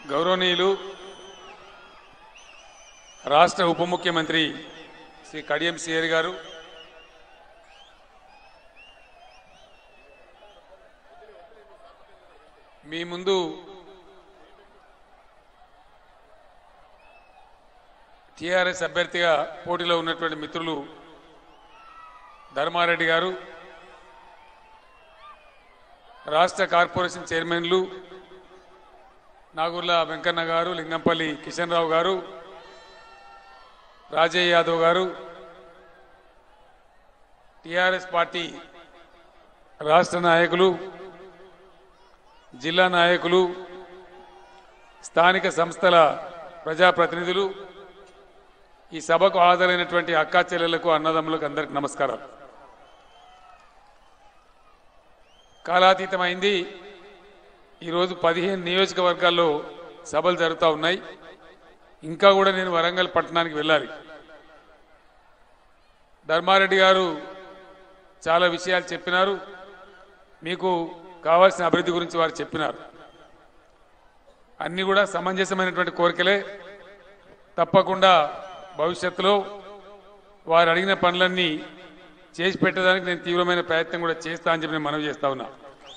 గౌరవనీయులు రాష్ట్ర ఉప ముఖ్యమంత్రి శ్రీ కడియం సిఆర్ గారు మీ ముందు టిఆర్ఎస్ అభ్యర్థిగా పోటీలో ఉన్నటువంటి మిత్రులు ధర్మారెడ్డి గారు రాష్ట్ర కార్పొరేషన్ చైర్మన్లు నాగుర్ల వెంకన్న గారు లింగంపల్లి కిషన్ రావు గారు రాజయ్య యాదవ్ గారు టిఆర్ఎస్ పార్టీ రాష్ట్ర నాయకులు జిల్లా నాయకులు స్థానిక సంస్థల ప్రజాప్రతినిధులు ఈ సభకు హాజరైనటువంటి అక్కా చెల్లెలకు అన్నదమ్ములకు అందరికి నమస్కారం కాలాతీతమైంది ఈరోజు పదిహేను నియోజకవర్గాల్లో సభలు జరుగుతూ ఉన్నాయి ఇంకా కూడా నేను వరంగల్ పట్టణానికి వెళ్ళాలి ధర్మారెడ్డి గారు చాలా విషయాలు చెప్పినారు మీకు కావాల్సిన అభివృద్ధి గురించి వారు చెప్పినారు అన్నీ కూడా సమంజసమైనటువంటి కోరికలే తప్పకుండా భవిష్యత్తులో వారు అడిగిన పనులన్నీ చేసి పెట్టడానికి నేను తీవ్రమైన ప్రయత్నం కూడా చేస్తా అని చెప్పి నేను మనవి చేస్తా ఉన్నా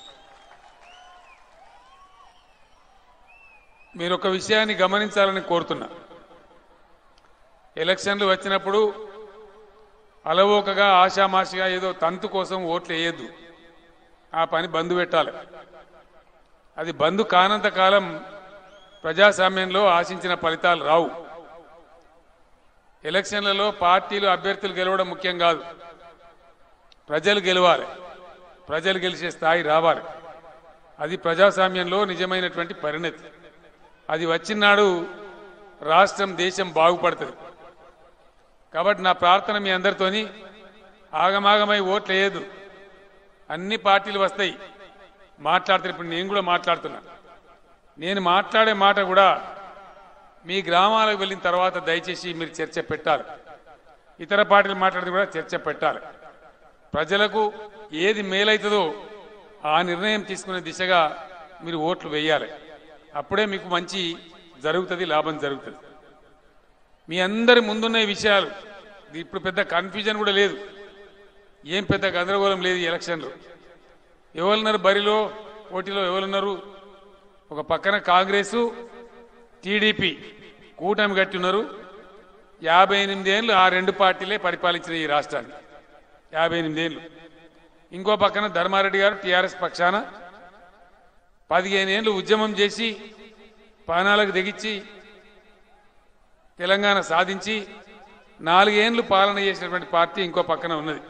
మీరు ఒక విషయాన్ని గమనించాలని కోరుతున్నా ఎలక్షన్లు వచ్చినప్పుడు అలవోకగా ఆషామాషిగా ఏదో తంతు కోసం ఓట్లు వేయద్దు ఆ పని బంద్ పెట్టాలి అది బంద్ కానంత కాలం ప్రజాస్వామ్యంలో ఆశించిన ఫలితాలు రావు ఎలక్షన్లలో పార్టీలు అభ్యర్థులు గెలవడం ముఖ్యం కాదు ప్రజలు గెలవాలి ప్రజలు గెలిచే స్థాయి రావాలి అది ప్రజాస్వామ్యంలో నిజమైనటువంటి పరిణతి అది వచ్చినాడు రాష్ట్రం దేశం బాగుపడుతుంది కాబట్టి నా ప్రార్థన మీ అందరితోని ఆగమాగమై ఓట్లు వేయదు అన్ని పార్టీలు వస్తాయి మాట్లాడుతున్న ఇప్పుడు నేను కూడా మాట్లాడుతున్నా నేను మాట్లాడే మాట కూడా మీ గ్రామాలకు వెళ్ళిన తర్వాత దయచేసి మీరు చర్చ పెట్టాలి ఇతర పార్టీలు మాట్లాడితే కూడా చర్చ పెట్టాలి ప్రజలకు ఏది మేలవుతుందో ఆ నిర్ణయం తీసుకునే దిశగా మీరు ఓట్లు వేయాలి అప్పుడే మీకు మంచి జరుగుతుంది లాభం జరుగుతుంది మీ అందరి ముందున్న ఈ విషయాలు ఇది ఇప్పుడు పెద్ద కన్ఫ్యూజన్ కూడా లేదు ఏం పెద్ద గందరగోళం లేదు ఈ ఎలక్షన్లో ఎవరున్నారు బరిలో పోటీలో ఎవరున్నారు ఒక పక్కన కాంగ్రెస్ టీడీపీ కూటమి కట్టి ఉన్నారు యాభై ఎనిమిది ఏళ్ళు ఆ రెండు పార్టీలే పరిపాలించిన ఈ రాష్ట్రాన్ని యాభై ఎనిమిది ఏళ్ళు ఇంకో పక్కన ధర్మారెడ్డి గారు టీఆర్ఎస్ పక్షాన పదిహేను ఏళ్ళు ఉద్యమం చేసి పానాలకు దిగిచ్చి తెలంగాణ సాధించి నాలుగేండ్లు పాలన చేసినటువంటి పార్టీ ఇంకో పక్కన ఉన్నది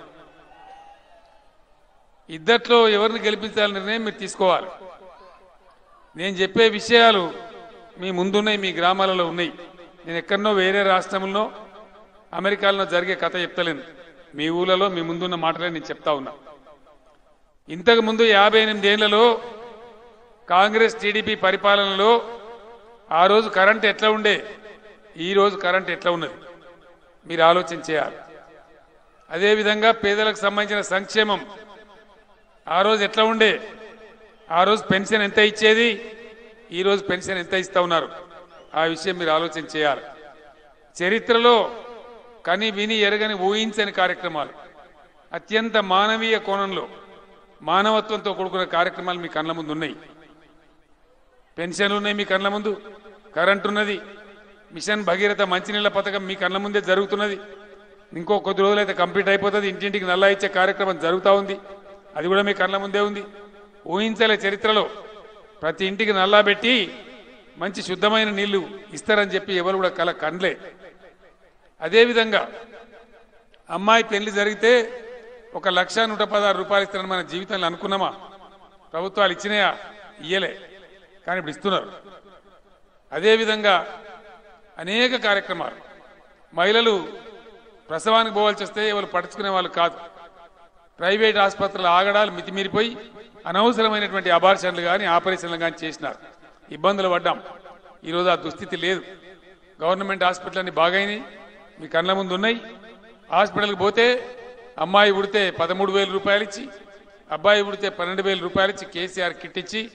ఇద్దట్లో ఎవరిని గెలిపించాలని నిర్ణయం మీరు తీసుకోవాలి నేను చెప్పే విషయాలు మీ ముందున్నాయి మీ గ్రామాలలో ఉన్నాయి నేను ఎక్కడనో వేరే రాష్ట్రంలో అమెరికాలో జరిగే కథ చెప్తలేను మీ ఊళ్ళలో మీ ముందున్న మాటలే నేను చెప్తా ఉన్నా ఇంతకు ముందు యాభై ఎనిమిది ఏళ్లలో కాంగ్రెస్ టీడీపీ పరిపాలనలో ఆ రోజు కరెంట్ ఎట్లా ఉండే ఈ రోజు కరెంట్ ఎట్లా ఉన్నది మీరు ఆలోచన చేయాలి అదేవిధంగా పేదలకు సంబంధించిన సంక్షేమం ఆ రోజు ఎట్లా ఉండే ఆ రోజు పెన్షన్ ఎంత ఇచ్చేది ఈ రోజు పెన్షన్ ఎంత ఇస్తా ఉన్నారు ఆ విషయం మీరు ఆలోచన చేయాలి చరిత్రలో కని విని ఎరగని ఊహించని కార్యక్రమాలు అత్యంత మానవీయ కోణంలో మానవత్వంతో కూడుకున్న కార్యక్రమాలు మీ కళ్ళ ముందు ఉన్నాయి పెన్షన్లు ఉన్నాయి మీ కళ్ళ ముందు కరెంట్ ఉన్నది మిషన్ భగీరథ మంచినీళ్ళ పథకం మీ కళ్ళ ముందే జరుగుతున్నది ఇంకో కొద్ది రోజులైతే కంప్లీట్ అయిపోతుంది ఇంటింటికి నల్లా ఇచ్చే కార్యక్రమం జరుగుతూ ఉంది అది కూడా మీ కళ్ళ ముందే ఉంది ఊహించలే చరిత్రలో ప్రతి ఇంటికి నల్లా పెట్టి మంచి శుద్ధమైన నీళ్లు ఇస్తారని చెప్పి ఎవరు కూడా కల కండ్లే అదేవిధంగా అమ్మాయి పెళ్లి జరిగితే ఒక లక్ష నూట పదహారు రూపాయలు ఇస్తారని మన జీవితంలో అనుకున్నామా ప్రభుత్వాలు ఇచ్చినాయా ఇయ్యలే కానీ ఇప్పుడు ఇస్తున్నారు అదేవిధంగా అనేక కార్యక్రమాలు మహిళలు ప్రసవానికి పోవాల్సి వస్తే ఎవరు పట్టించుకునే వాళ్ళు కాదు ప్రైవేట్ ఆసుపత్రుల ఆగడాలు మితిమీరిపోయి అనవసరమైనటువంటి అబార్షన్లు కానీ ఆపరేషన్లు కానీ చేసినారు ఇబ్బందులు పడ్డాం ఈరోజు ఆ దుస్థితి లేదు గవర్నమెంట్ హాస్పిటల్ అన్ని బాగైనాయి మీ కళ్ళ ముందు ఉన్నాయి హాస్పిటల్కి పోతే అమ్మాయి ఉడితే పదమూడు వేల రూపాయలు ఇచ్చి అబ్బాయి ఉడితే పన్నెండు వేల రూపాయలు ఇచ్చి కేసీఆర్ కిట్ ఇచ్చి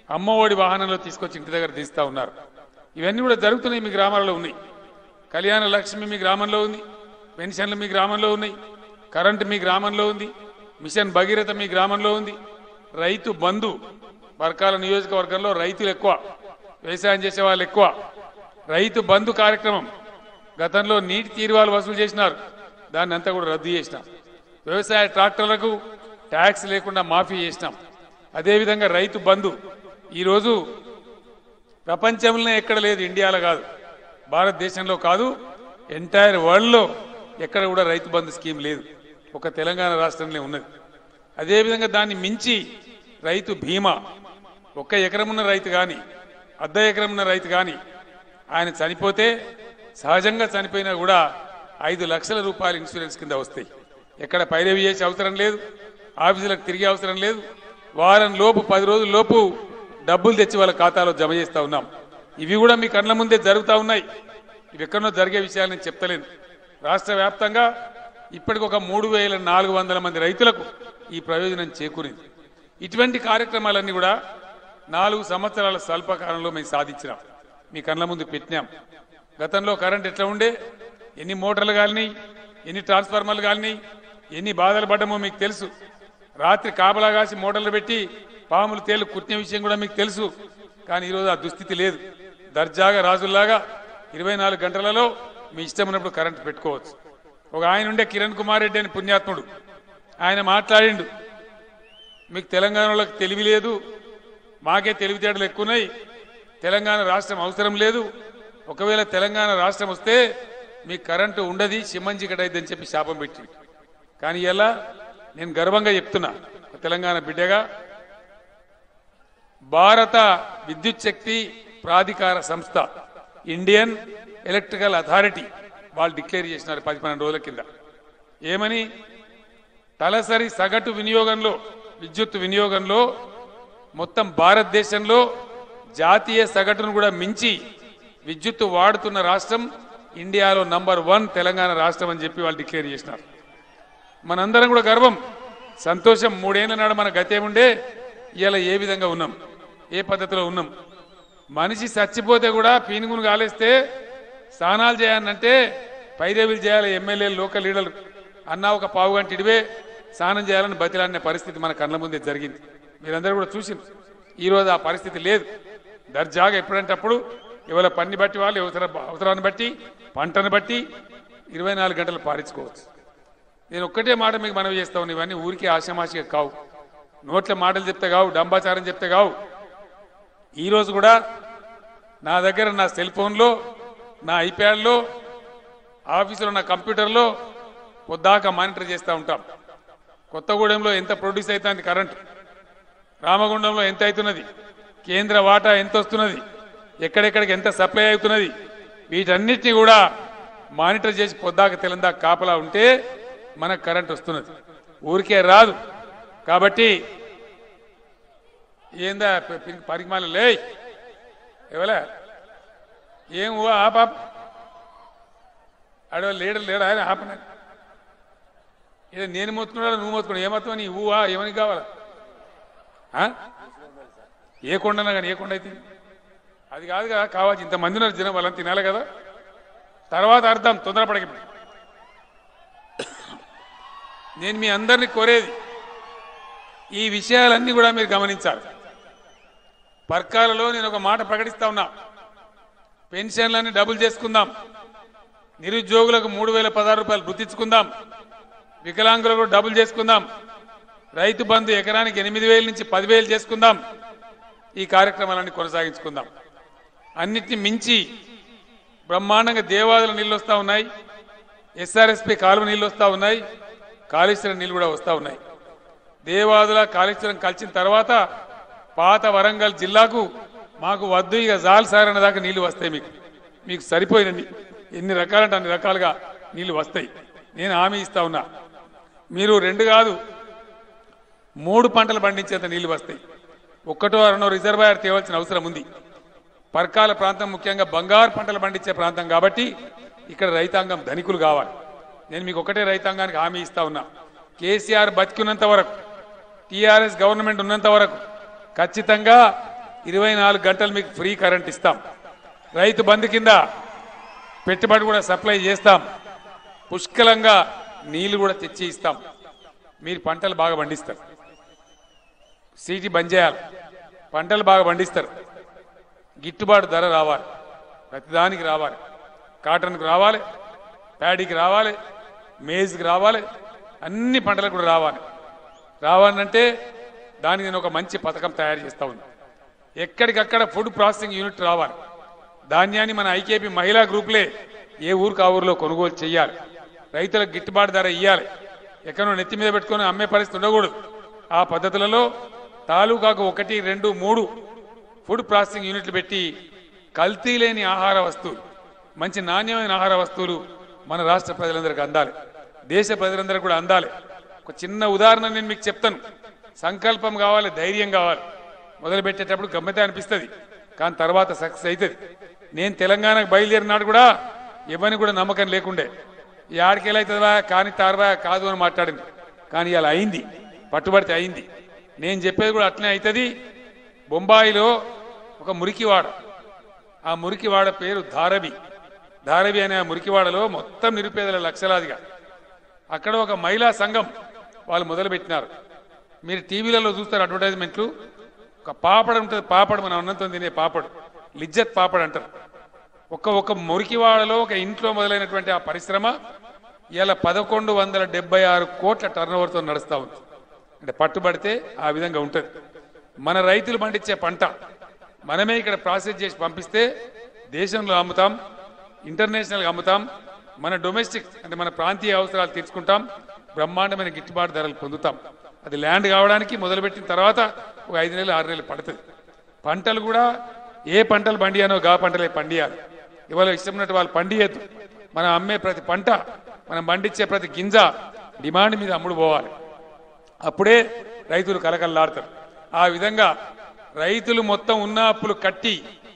అమ్మఒడి వాహనంలో తీసుకొచ్చి ఇంటి దగ్గర తీస్తా ఉన్నారు ఇవన్నీ కూడా జరుగుతున్నాయి మీ గ్రామాలలో ఉన్నాయి కళ్యాణ లక్ష్మి మీ గ్రామంలో ఉంది పెన్షన్లు మీ గ్రామంలో ఉన్నాయి కరెంటు మీ గ్రామంలో ఉంది మిషన్ భగీరథ మీ గ్రామంలో ఉంది రైతు బంధు వర్గాల నియోజకవర్గంలో రైతులు ఎక్కువ వ్యవసాయం చేసే వాళ్ళు ఎక్కువ రైతు బంధు కార్యక్రమం గతంలో నీటి తీరువాలు వసూలు చేసినారు దాన్ని అంతా కూడా రద్దు చేసినాం వ్యవసాయ ట్రాక్టర్లకు ట్యాక్స్ లేకుండా మాఫీ చేసినాం అదేవిధంగా రైతు బంధు ఈరోజు ప్రపంచంలోనే ఎక్కడ లేదు ఇండియాలో కాదు భారతదేశంలో కాదు ఎంటైర్ వరల్డ్లో ఎక్కడ కూడా రైతు బంధు స్కీమ్ లేదు ఒక తెలంగాణ రాష్ట్రంలో ఉన్నది అదేవిధంగా దాన్ని మించి రైతు బీమా ఒక్క ఎకరం ఉన్న రైతు కానీ అర్ధ ఎకరం ఉన్న రైతు కానీ ఆయన చనిపోతే సహజంగా చనిపోయినా కూడా ఐదు లక్షల రూపాయలు ఇన్సూరెన్స్ కింద వస్తాయి ఎక్కడ పైరవి చేసే అవసరం లేదు ఆఫీసులకు తిరిగే అవసరం లేదు వారం లోపు పది రోజుల లోపు డబ్బులు తెచ్చి వాళ్ళ ఖాతాలో జమ చేస్తా ఉన్నాం ఇవి కూడా మీ కళ్ళ ముందే జరుగుతూ ఉన్నాయి ఇవి ఎక్కడో జరిగే విషయాలు నేను చెప్తలేను రాష్ట్ర వ్యాప్తంగా ఇప్పటికి ఒక మూడు వేల నాలుగు వందల మంది రైతులకు ఈ ప్రయోజనం చేకూరింది ఇటువంటి కార్యక్రమాలన్నీ కూడా నాలుగు సంవత్సరాల స్వల్పకాలంలో మేము సాధించినాం మీ కళ్ళ ముందు పెట్టినాం గతంలో కరెంట్ ఎట్లా ఉండే ఎన్ని మోటార్లు కాలినాయి ఎన్ని ట్రాన్స్ఫార్మర్లు కాలినాయి ఎన్ని బాధలు పడ్డామో మీకు తెలుసు రాత్రి కాపలా కాసి మోటార్లు పెట్టి పాములు తేలు కుట్టిన విషయం కూడా మీకు తెలుసు కానీ ఈరోజు ఆ దుస్థితి లేదు దర్జాగా రాజుల్లాగా ఇరవై నాలుగు గంటలలో మీ ఇష్టం ఉన్నప్పుడు కరెంట్ పెట్టుకోవచ్చు ఒక ఆయన ఉండే కిరణ్ కుమార్ రెడ్డి అని పుణ్యాత్ముడు ఆయన మాట్లాడిండు మీకు తెలంగాణలోకి తెలివి లేదు మాకే తెలివితేటలు ఎక్కువన్నాయి తెలంగాణ రాష్ట్రం అవసరం లేదు ఒకవేళ తెలంగాణ రాష్ట్రం వస్తే మీకు కరెంటు ఉండదు సిమ్మంజికటైద్ది అని చెప్పి శాపం పెట్టి కానీ ఇలా నేను గర్వంగా చెప్తున్నా ఒక తెలంగాణ బిడ్డగా భారత విద్యుత్ శక్తి ప్రాధికార సంస్థ ఇండియన్ ఎలక్ట్రికల్ అథారిటీ వాళ్ళు డిక్లేర్ చేసినారు పది పన్నెండు రోజుల కింద ఏమని తలసరి సగటు వినియోగంలో విద్యుత్ వినియోగంలో మొత్తం భారతదేశంలో జాతీయ సగటును కూడా మించి విద్యుత్ వాడుతున్న రాష్ట్రం ఇండియాలో నంబర్ వన్ తెలంగాణ రాష్ట్రం అని చెప్పి వాళ్ళు డిక్లేర్ చేసినారు మనందరం కూడా గర్వం సంతోషం మూడేళ్ల నాడు మన గతేముండే ఇలా ఏ విధంగా ఉన్నాం ఏ పద్ధతిలో ఉన్నాం మనిషి చచ్చిపోతే కూడా పీనుగును కాలేస్తే స్నానాలు చేయాలంటే పైరేవులు చేయాలి ఎమ్మెల్యేలు లోకల్ లీడర్లు అన్నా ఒక పావు గంట ఇడివే స్నానం చేయాలని బతిలాడిన పరిస్థితి మన కళ్ళ ముందే జరిగింది మీరందరూ కూడా చూసింది ఈరోజు ఆ పరిస్థితి లేదు దర్జాగా ఎప్పుడంటే అప్పుడు ఇవాళ పని బట్టి వాళ్ళు అవసర అవసరాన్ని బట్టి పంటను బట్టి ఇరవై నాలుగు గంటలు పారించుకోవచ్చు నేను ఒక్కటే మాట మీకు మనవి చేస్తా ఉన్నా ఇవన్నీ ఊరికే ఆశామాషిగా కావు నోట్ల మాటలు చెప్తే కావు డంబాచారం చెప్తే కావు ఈరోజు కూడా నా దగ్గర నా సెల్ ఫోన్లో నా ఐప్యాడ్లో ఆఫీసులో నా కంప్యూటర్లో పొద్దాక మానిటర్ చేస్తూ ఉంటాం కొత్తగూడెంలో ఎంత ప్రొడ్యూస్ అవుతుంది కరెంట్ రామగుండంలో ఎంత అవుతున్నది కేంద్ర వాటా ఎంత వస్తున్నది ఎక్కడెక్కడికి ఎంత సప్లై అవుతున్నది వీటన్నిటిని కూడా మానిటర్ చేసి పొద్దాక తెలందాక కాపలా ఉంటే మనకు కరెంట్ వస్తున్నది ఊరికే రాదు కాబట్టి ఏందా పరిమాణ లే ఎవలే ఏం ఊ ఆ పాప ఆడ లీడర్ లేడు ఆయన ఆపన ఇదే నేను మొత్తున్నాడు నువ్వు మొత్తుకున్నావు ఏమవుతావు నీ ఊహా ఏమని కావాలా ఆ? ఏ కొండనా కానీ ఏ కొండ అయితే అది కాదు కదా కావచ్చు ఇంతమంది ఉన్నారు జనం వాళ్ళని తినాలి కదా తర్వాత అర్థం తొందరపడక నేను మీ అందరిని కోరేది ఈ విషయాలన్నీ కూడా మీరు గమనించాలి పర్కాలలో నేను ఒక మాట ప్రకటిస్తా ఉన్నా పెన్షన్లన్నీ డబుల్ చేసుకుందాం నిరుద్యోగులకు మూడు వేల పదహారు రూపాయలు గుర్తించుకుందాం వికలాంగులకు డబుల్ చేసుకుందాం రైతు బంధు ఎకరానికి ఎనిమిది వేల నుంచి పదివేలు చేసుకుందాం ఈ కార్యక్రమాలన్నీ కొనసాగించుకుందాం అన్నిటిని మించి బ్రహ్మాండంగా దేవాదుల నీళ్ళు వస్తూ ఉన్నాయి ఎస్ఆర్ఎస్పి కాలువ నీళ్ళు వస్తూ ఉన్నాయి కాళేశ్వరం నీళ్ళు కూడా వస్తూ ఉన్నాయి దేవాదుల కాళేశ్వరం కలిసిన తర్వాత పాత వరంగల్ జిల్లాకు మాకు వద్దు ఇక జాల్ సార్ అనే దాకా నీళ్లు వస్తాయి మీకు మీకు సరిపోయినవి ఎన్ని రకాలంటే అన్ని రకాలుగా నీళ్లు వస్తాయి నేను హామీ ఇస్తా ఉన్నా మీరు రెండు కాదు మూడు పంటలు పండించేంత నీళ్లు వస్తాయి ఒక్కటో రెండో రిజర్వాయర్ తేవాల్సిన అవసరం ఉంది పర్కాల ప్రాంతం ముఖ్యంగా బంగారు పంటలు పండించే ప్రాంతం కాబట్టి ఇక్కడ రైతాంగం ధనికులు కావాలి నేను మీకు ఒకటే రైతాంగానికి హామీ ఇస్తా ఉన్నా కేసీఆర్ బతికున్నంత వరకు టీఆర్ఎస్ గవర్నమెంట్ ఉన్నంత వరకు ఖచ్చితంగా ఇరవై నాలుగు గంటలు మీకు ఫ్రీ కరెంట్ ఇస్తాం రైతు బంధు కింద పెట్టుబడి కూడా సప్లై చేస్తాం పుష్కలంగా నీళ్లు కూడా తెచ్చి ఇస్తాం మీరు పంటలు బాగా పండిస్తారు సీటీ బంద్ చేయాలి పంటలు బాగా పండిస్తారు గిట్టుబాటు ధర రావాలి ప్రతిదానికి రావాలి కాటన్కి రావాలి ప్యాడీకి రావాలి మేజ్కి రావాలి అన్ని పంటలకు కూడా రావాలి రావాలంటే దానికి నేను ఒక మంచి పథకం తయారు చేస్తా ఉన్నా ఎక్కడికక్కడ ఫుడ్ ప్రాసెసింగ్ యూనిట్ రావాలి ధాన్యాన్ని మన ఐకేపీ మహిళా గ్రూపులే ఏ ఊరికి ఆ ఊరిలో కొనుగోలు చేయాలి రైతులకు గిట్టుబాటు ధర ఇవ్వాలి ఎక్కడో నెత్తి మీద పెట్టుకొని అమ్మే పరిస్థితి ఉండకూడదు ఆ పద్ధతులలో తాలూకాకు ఒకటి రెండు మూడు ఫుడ్ ప్రాసెసింగ్ యూనిట్లు పెట్టి కల్తీ లేని ఆహార వస్తువులు మంచి నాణ్యమైన ఆహార వస్తువులు మన రాష్ట్ర ప్రజలందరికీ అందాలి దేశ ప్రజలందరికీ కూడా అందాలి ఒక చిన్న ఉదాహరణ నేను మీకు చెప్తాను సంకల్పం కావాలి ధైర్యం కావాలి మొదలు పెట్టేటప్పుడు గమ్మతే అనిపిస్తుంది కానీ తర్వాత సక్సెస్ అవుతుంది నేను తెలంగాణకు బయలుదేరిన నాడు కూడా ఎవరిని కూడా నమ్మకం లేకుండే ఈ ఆడికెళ్ళవుతుందా కానీ తారవా కాదు అని మాట్లాడింది కానీ ఇలా అయింది పట్టుబడితే అయింది నేను చెప్పేది కూడా అట్లనే అవుతుంది బొంబాయిలో ఒక మురికివాడ ఆ మురికివాడ పేరు ధారవి ధారవి అనే ఆ మురికివాడలో మొత్తం నిరుపేదల లక్షలాదిగా అక్కడ ఒక మహిళా సంఘం వాళ్ళు మొదలుపెట్టినారు మీరు టీవీలలో చూస్తారు అడ్వర్టైజ్మెంట్లు ఒక పాపడ ఉంటుంది పాపడ మన అన్నంతో తినే పాపడు లిజ్జత్ పాపడ్ అంటారు ఒక ఒక మురికివాడలో ఒక ఇంట్లో మొదలైనటువంటి ఆ పరిశ్రమ ఇలా పదకొండు వందల డెబ్బై ఆరు కోట్ల టర్న్ ఓవర్తో నడుస్తూ ఉంది అంటే పట్టుబడితే ఆ విధంగా ఉంటుంది మన రైతులు పండించే పంట మనమే ఇక్కడ ప్రాసెస్ చేసి పంపిస్తే దేశంలో అమ్ముతాం ఇంటర్నేషనల్గా అమ్ముతాం మన డొమెస్టిక్ అంటే మన ప్రాంతీయ అవసరాలు తీర్చుకుంటాం బ్రహ్మాండమైన గిట్టుబాటు ధరలు పొందుతాం అది ల్యాండ్ కావడానికి మొదలుపెట్టిన తర్వాత ఒక ఐదు నెలలు ఆరు నెలలు పడుతుంది పంటలు కూడా ఏ పంటలు పండియానో గా పంటలే పండియాలి ఇవాళ ఇష్టం ఉన్నట్టు వాళ్ళు పండియద్దు మనం అమ్మే ప్రతి పంట మనం పండించే ప్రతి గింజ డిమాండ్ మీద అమ్ముడు పోవాలి అప్పుడే రైతులు కలకల్లాడతారు ఆ విధంగా రైతులు మొత్తం ఉన్న అప్పులు కట్టి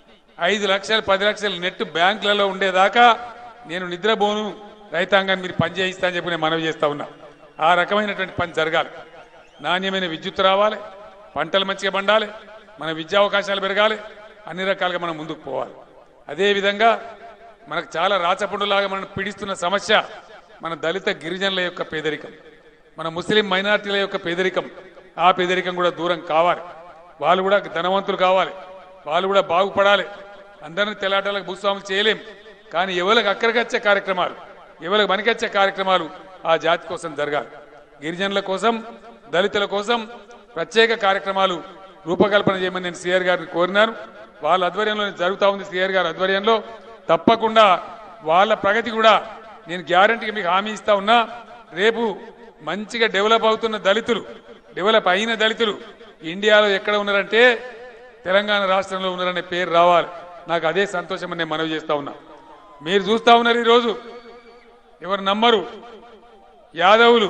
ఐదు లక్షలు పది లక్షలు నెట్ బ్యాంకులలో ఉండేదాకా నేను నిద్రపోను రైతాంగాన్ని మీరు పని చేయిస్తా అని చెప్పి నేను మనవి చేస్తా ఉన్నా ఆ రకమైనటువంటి పని జరగాలి నాణ్యమైన విద్యుత్ రావాలి పంటలు మంచిగా పండాలి మన విద్యా అవకాశాలు పెరగాలి అన్ని రకాలుగా మనం ముందుకు పోవాలి అదేవిధంగా మనకు చాలా రాచపండులాగా మనం పీడిస్తున్న సమస్య మన దళిత గిరిజనుల యొక్క పేదరికం మన ముస్లిం మైనార్టీల యొక్క పేదరికం ఆ పేదరికం కూడా దూరం కావాలి వాళ్ళు కూడా ధనవంతులు కావాలి వాళ్ళు కూడా బాగుపడాలి అందరిని తెలాటాలకు భూస్వాములు చేయలేం కానీ ఎవరికి అక్కడికి వచ్చే కార్యక్రమాలు ఎవరికి మనకొచ్చే కార్యక్రమాలు ఆ జాతి కోసం జరగాలి గిరిజనుల కోసం దళితుల కోసం ప్రత్యేక కార్యక్రమాలు రూపకల్పన చేయమని నేను సిఆర్ గారిని కోరినాను వాళ్ళ ఆధ్వర్యంలో జరుగుతూ ఉంది సిఆర్ గారి ఆధ్వర్యంలో తప్పకుండా వాళ్ళ ప్రగతి కూడా నేను గ్యారంటీగా మీకు హామీ ఇస్తా ఉన్నా రేపు మంచిగా డెవలప్ అవుతున్న దళితులు డెవలప్ అయిన దళితులు ఇండియాలో ఎక్కడ ఉన్నారంటే తెలంగాణ రాష్ట్రంలో ఉన్నారనే పేరు రావాలి నాకు అదే సంతోషం అని నేను మనవి చేస్తా ఉన్నా మీరు చూస్తా ఉన్నారు ఈరోజు ఎవరు నమ్మరు యాదవులు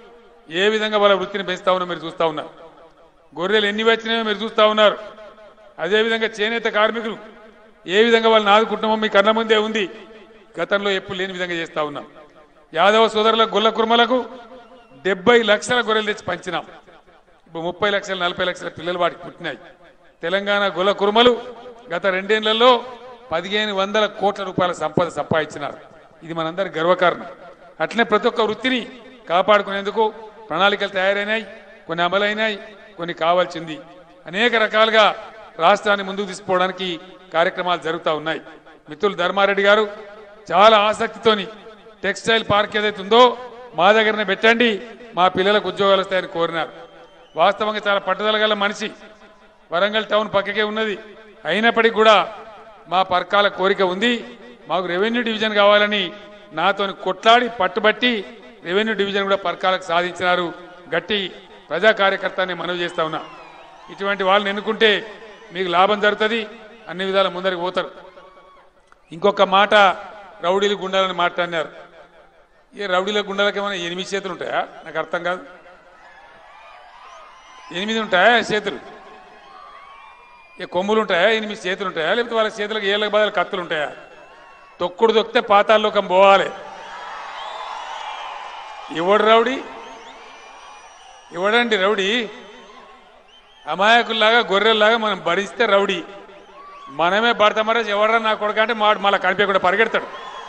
ఏ విధంగా వాళ్ళ వృత్తిని పెంచుతా ఉన్నా మీరు చూస్తా ఉన్నారు గొర్రెలు ఎన్ని వచ్చినాయో మీరు చూస్తా ఉన్నారు అదేవిధంగా చేనేత కార్మికులు ఏ విధంగా వాళ్ళని ఆదుకుంటున్నామో మీ కళ్ళ ముందే ఉంది గతంలో ఎప్పుడు లేని విధంగా చేస్తా ఉన్నాం యాదవ సోదరుల గొల్ల కుర్మలకు డెబ్బై లక్షల గొర్రెలు తెచ్చి పంచినాం ఇప్పుడు ముప్పై లక్షల నలభై లక్షల పిల్లలు వాటికి పుట్టినాయి తెలంగాణ గొల్ల కుర్మలు గత రెండేళ్లలో పదిహేను వందల కోట్ల రూపాయల సంపద సంపాదించినారు ఇది మనందరి గర్వకారణం అట్లనే ప్రతి ఒక్క వృత్తిని కాపాడుకునేందుకు ప్రణాళికలు తయారైనాయి కొన్ని అమలైనాయి కొన్ని కావాల్సింది అనేక రకాలుగా రాష్ట్రాన్ని ముందుకు తీసుకుపోవడానికి కార్యక్రమాలు జరుగుతూ ఉన్నాయి మిత్రులు ధర్మారెడ్డి గారు చాలా ఆసక్తితోని టెక్స్టైల్ పార్క్ ఏదైతే ఉందో మా దగ్గరనే పెట్టండి మా పిల్లలకు ఉద్యోగాలు వస్తాయని కోరినారు వాస్తవంగా చాలా పట్టుదల గల మనిషి వరంగల్ టౌన్ పక్కకే ఉన్నది అయినప్పటికీ కూడా మా పర్కాల కోరిక ఉంది మాకు రెవెన్యూ డివిజన్ కావాలని నాతోని కొట్లాడి పట్టుబట్టి రెవెన్యూ డివిజన్ కూడా పర్కాలకు సాధించినారు గట్టి ప్రజా కార్యకర్తని మనవి చేస్తా ఉన్నా ఇటువంటి వాళ్ళని ఎన్నుకుంటే మీకు లాభం జరుగుతుంది అన్ని విధాల ముందరికి పోతారు ఇంకొక మాట రౌడీలు గుండాలని మాట్లాడినారు ఏ రౌడీల గుండాలకు ఏమైనా ఎనిమిది చేతులు ఉంటాయా నాకు అర్థం కాదు ఎనిమిది ఉంటాయా చేతులు ఏ కొమ్ములు ఉంటాయా ఎనిమిది చేతులు ఉంటాయా లేకపోతే వాళ్ళ చేతులకు ఏళ్ళకి బదులు కత్తులు ఉంటాయా తొక్కుడు తొక్కితే పాతాల్లోకం పోవాలి ఎవడు రౌడీ ఎవడండి రౌడీ అమాయకుల్లాగా గొర్రెల్లాగా మనం భరిస్తే రౌడీ మనమే భర్తమరే ఎవడరా నా కొడుకు అంటే మాడు మళ్ళీ కనిపించకుండా పరిగెడతాడు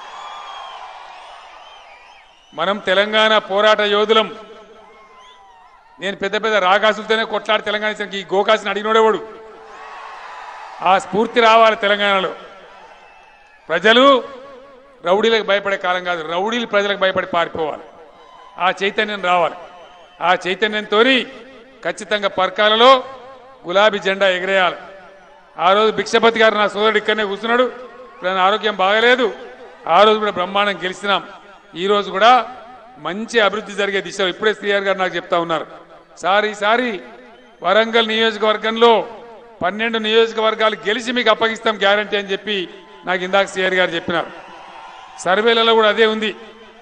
మనం తెలంగాణ పోరాట యోధులం నేను పెద్ద పెద్ద రాగాసులతోనే కొట్లాడి తెలంగాణ ఇచ్చిన ఈ గోకాసిని అడిగినోడేవాడు ఆ స్ఫూర్తి రావాలి తెలంగాణలో ప్రజలు రౌడీలకు భయపడే కాలం కాదు రౌడీలు ప్రజలకు భయపడి పారిపోవాలి ఆ చైతన్యం రావాలి ఆ చైతన్యంతో ఖచ్చితంగా పర్కాలలో గులాబీ జెండా ఎగిరేయాలి ఆ రోజు భిక్షపతి గారు నా సోదరుడు ఇక్కడనే కూర్చున్నాడు ఇప్పుడు ఆయన ఆరోగ్యం బాగలేదు ఆ రోజు కూడా బ్రహ్మాండం గెలిచినాం ఈ రోజు కూడా మంచి అభివృద్ధి జరిగే దిశలో ఇప్పుడే శ్రీఆర్ గారు నాకు చెప్తా ఉన్నారు సార్ ఈసారి వరంగల్ నియోజకవర్గంలో పన్నెండు నియోజకవర్గాలు గెలిచి మీకు అప్పగిస్తాం గ్యారంటీ అని చెప్పి నాకు ఇందాక శ్రీఆర్ గారు చెప్పినారు సర్వేలలో కూడా అదే ఉంది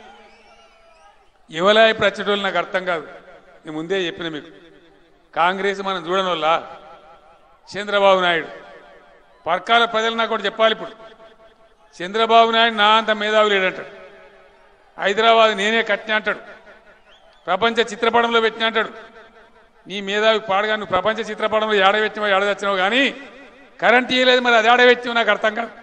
ఎవలా ఇప్పుడు వచ్చేటోళ్ళు నాకు అర్థం కాదు నేను ముందే చెప్పిన మీకు కాంగ్రెస్ మనం చూడని వల్ల చంద్రబాబు నాయుడు పర్కాల ప్రజలు నాకు ఒకటి చెప్పాలి ఇప్పుడు చంద్రబాబు నాయుడు నా అంత మేధావి లేడంటాడు హైదరాబాద్ నేనే కట్టిన అంటాడు ప్రపంచ చిత్రపటంలో పెట్టిన అంటాడు నీ మేధావి పాడగా నువ్వు ప్రపంచ చిత్రపటంలో ఏడ పెట్టినావు ఏడ తెచ్చినావు కానీ కరెంట్ ఇయ్యలేదు మరి అది ఏడ పెట్టినావు నాకు అర్థం కాదు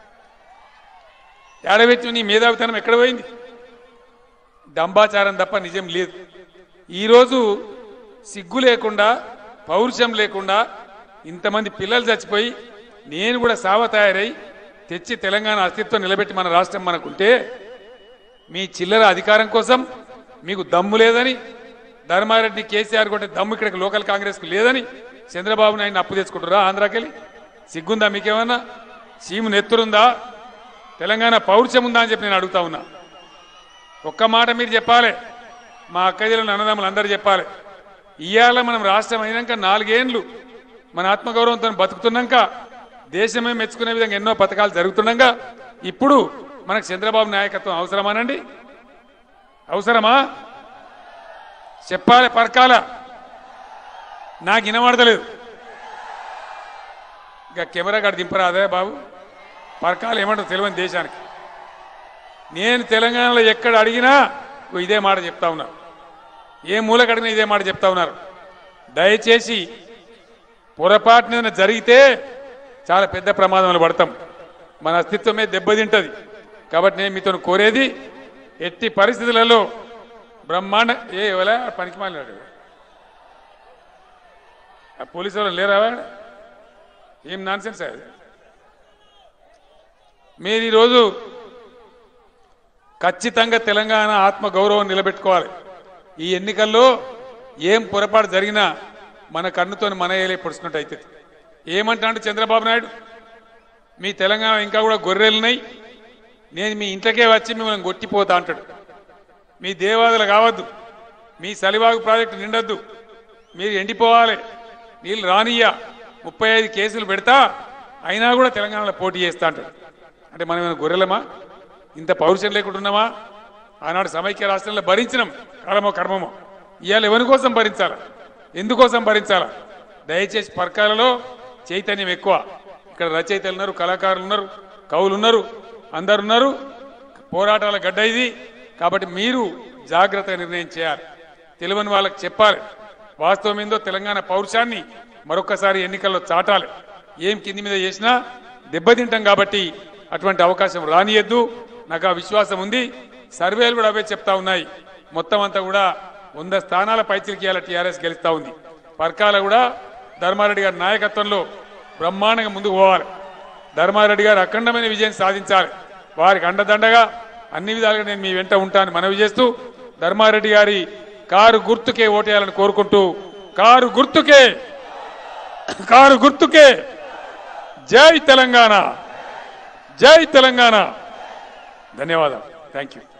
ఏడ పెట్టినావు నీ మేధావితనం ఎక్కడ పోయింది దంబాచారం తప్ప నిజం లేదు ఈరోజు సిగ్గు లేకుండా పౌరుషం లేకుండా ఇంతమంది పిల్లలు చచ్చిపోయి నేను కూడా సావ తయారై తెచ్చి తెలంగాణ అస్తిత్వం నిలబెట్టి మన రాష్ట్రం మనకుంటే మీ చిల్లర అధికారం కోసం మీకు దమ్ము లేదని ధర్మారెడ్డి కేసీఆర్ కొట్టే దమ్ము ఇక్కడ లోకల్ కాంగ్రెస్కు లేదని చంద్రబాబు నాయుడు అప్పు తెచ్చుకుంటారా ఆంధ్రాకెళ్ళి సిగ్గుందా మీకేమన్నా సీము నెత్తురుందా తెలంగాణ పౌరుషం ఉందా అని చెప్పి నేను అడుగుతా ఉన్నా ఒక్క మాట మీరు చెప్పాలి మా అక్కజలను అన్నదమ్ములు అందరూ చెప్పాలి ఇవాళ మనం రాష్ట్రం అయినాక నాలుగేండ్లు మన ఆత్మగౌరవంతో బతుకుతున్నాక దేశమే మెచ్చుకునే విధంగా ఎన్నో పథకాలు జరుగుతుండగా ఇప్పుడు మనకు చంద్రబాబు నాయకత్వం అవసరమానండి అవసరమా చెప్పాలి పరకాల నాకు వినబడతలేదు ఇక కెమెరా కాడ దింపరాదే బాబు పరకాలు ఏమంటారు తెలియని దేశానికి నేను తెలంగాణలో ఎక్కడ అడిగినా ఇగో ఇదే మాట చెప్తా ఉన్నారు ఏ మూలకు అడిగినా ఇదే మాట చెప్తా ఉన్నారు దయచేసి పొరపాటున ఏదైనా జరిగితే చాలా పెద్ద ప్రమాదంలో పడతాం మన అస్తిత్వమే దెబ్బతింటది కాబట్టి నేను మీతో కోరేది ఎట్టి పరిస్థితులలో బ్రహ్మాండ ఏ ఎవలా పనికి మాలినాడు ఆ పోలీసు వాళ్ళు లేరా ఏం నాన్ సెన్స్ అది మీరు ఈరోజు ఖచ్చితంగా తెలంగాణ ఆత్మ గౌరవం నిలబెట్టుకోవాలి ఈ ఎన్నికల్లో ఏం పొరపాటు జరిగినా మన కన్నుతో మన ఏలే పొడుచుకున్నట్టు అవుతుంది ఏమంటాడు చంద్రబాబు నాయుడు మీ తెలంగాణ ఇంకా కూడా గొర్రెలున్నాయి నేను మీ ఇంట్లోకే వచ్చి మిమ్మల్ని కొట్టిపోతా అంటాడు మీ దేవాదులు కావద్దు మీ సలివాగు ప్రాజెక్టు నిండొద్దు మీరు ఎండిపోవాలి నీళ్ళు రానియ్య ముప్పై ఐదు కేసులు పెడతా అయినా కూడా తెలంగాణలో పోటీ చేస్తా అంటాడు అంటే మనం ఏమైనా గొర్రెలమా ఇంత పౌరుషం లేకుండా ఉన్నామా ఆనాడు సమైక్య రాష్ట్రంలో భరించినాం కర్మో కర్మమో ఇవాళ ఎవరి కోసం భరించాలా ఎందుకోసం భరించాలా దయచేసి పర్కాలలో చైతన్యం ఎక్కువ ఇక్కడ రచయితలు ఉన్నారు కళాకారులు ఉన్నారు కవులు ఉన్నారు అందరు ఉన్నారు పోరాటాల గడ్డ ఇది కాబట్టి మీరు జాగ్రత్తగా నిర్ణయం చేయాలి తెలియని వాళ్ళకి చెప్పాలి వాస్తవం ఏందో తెలంగాణ పౌరుషాన్ని మరొకసారి ఎన్నికల్లో చాటాలి ఏం కింది మీద చేసినా దెబ్బతింటాం కాబట్టి అటువంటి అవకాశం రానియద్దు నాకు ఆ విశ్వాసం ఉంది సర్వేలు కూడా అవే చెప్తా ఉన్నాయి మొత్తం అంతా కూడా వంద స్థానాల పైచిలకి ఇవాళ టీఆర్ఎస్ గెలుస్తా ఉంది పర్కాల కూడా ధర్మారెడ్డి గారి నాయకత్వంలో బ్రహ్మాండంగా ముందుకు పోవాలి ధర్మారెడ్డి గారు అఖండమైన విజయం సాధించాలి వారికి అండదండగా అన్ని విధాలుగా నేను మీ వెంట ఉంటాను మనవి చేస్తూ ధర్మారెడ్డి గారి కారు గుర్తుకే ఓటేయాలని కోరుకుంటూ కారు గుర్తుకే కారు గుర్తుకే జై తెలంగాణ జై తెలంగాణ ధన్యవాదాలు థ్యాంక్ యూ